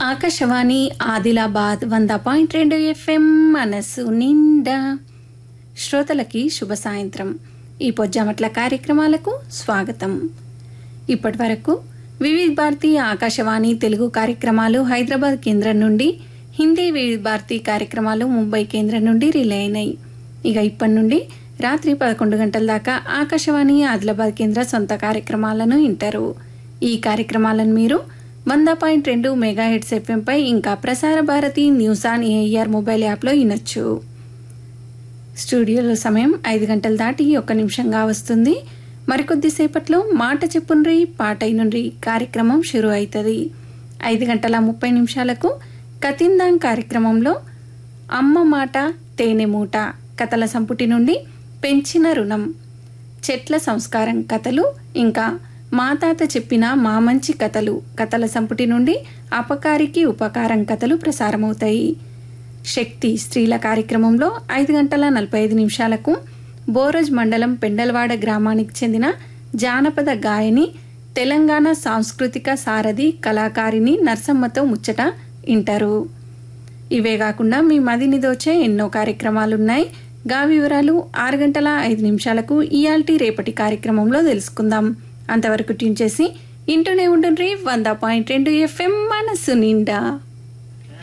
ఆకాశవాణి ఆదిలాబాద్ వంద పాయింట్ రెండు ఎఫ్ఎం మనసు నిండా శ్రోతలకి శుభ సాయంత్రం ఈ పొజ్జామట్ల కార్యక్రమాలకు స్వాగతం ఇప్పటి వరకు వివిధ భారతి ఆకాశవాణి తెలుగు కార్యక్రమాలు హైదరాబాద్ కేంద్రం నుండి హిందీ వివిధ భారతి కార్యక్రమాలు ముంబై కేంద్రం నుండి రిలే అయినాయి ఇక ఇప్పటి నుండి రాత్రి పదకొండు గంటల దాకా ఆకాశవాణి ఆదిలాబాద్ కేంద్ర సొంత కార్యక్రమాలను వింటారు ఈ కార్యక్రమాలను మీరు వంద పాయింట్ రెండు మెగా హెడ్స్ ఎఫ్ఎంపై ఇంకా Prasar Bharati news on air mobile యాప్లో వినొచ్చు స్టూడియోలో సమయం ఐదు గంటలు దాటి ఒక్క నిమిషంగా వస్తుంది మరికొద్దిసేపట్లో మాట చెప్పుండ్రి పాటైనుండ్రి కార్యక్రమం షురు అవుతుంది ఐదు గంటల ముప్పై నిమిషాలకు కతిందాం కార్యక్రమంలో అమ్మ మాట తేనె మూట కథల సంపుటి నుండి పెంచిన రుణం చెట్ల సంస్కారం కథలు ఇంకా మా తాత చెప్పిన మా మంచి కథలు కథల సంపుటి నుండి అపకారికి ఉపకారం కథలు ప్రసారమవుతాయి శక్తి స్త్రీల కార్యక్రమంలో ఐదు గంటల నలభై ఐదు నిమిషాలకు బోరజ్ మండలం పెండలవాడ గ్రామానికి చెందిన జానపద గాయని తెలంగాణ సాంస్కృతిక సారథి కళాకారిణి నర్సమ్మతో ముచ్చట ఇంటారు ఇవే కాకుండా మీ మదిని దోచే ఎన్నో కార్యక్రమాలున్నాయి గా వివరాలు ఆరు గంటల ఐదు నిమిషాలకు ఇయాల్టీ రేపటి కార్యక్రమంలో తెలుసుకుందాం అంతవరకు ట్యూన్ చేసి ఇంటూనే ఉండండి వంద పాయింట్ రెండు ఎఫ్ఎం మనసు నిండా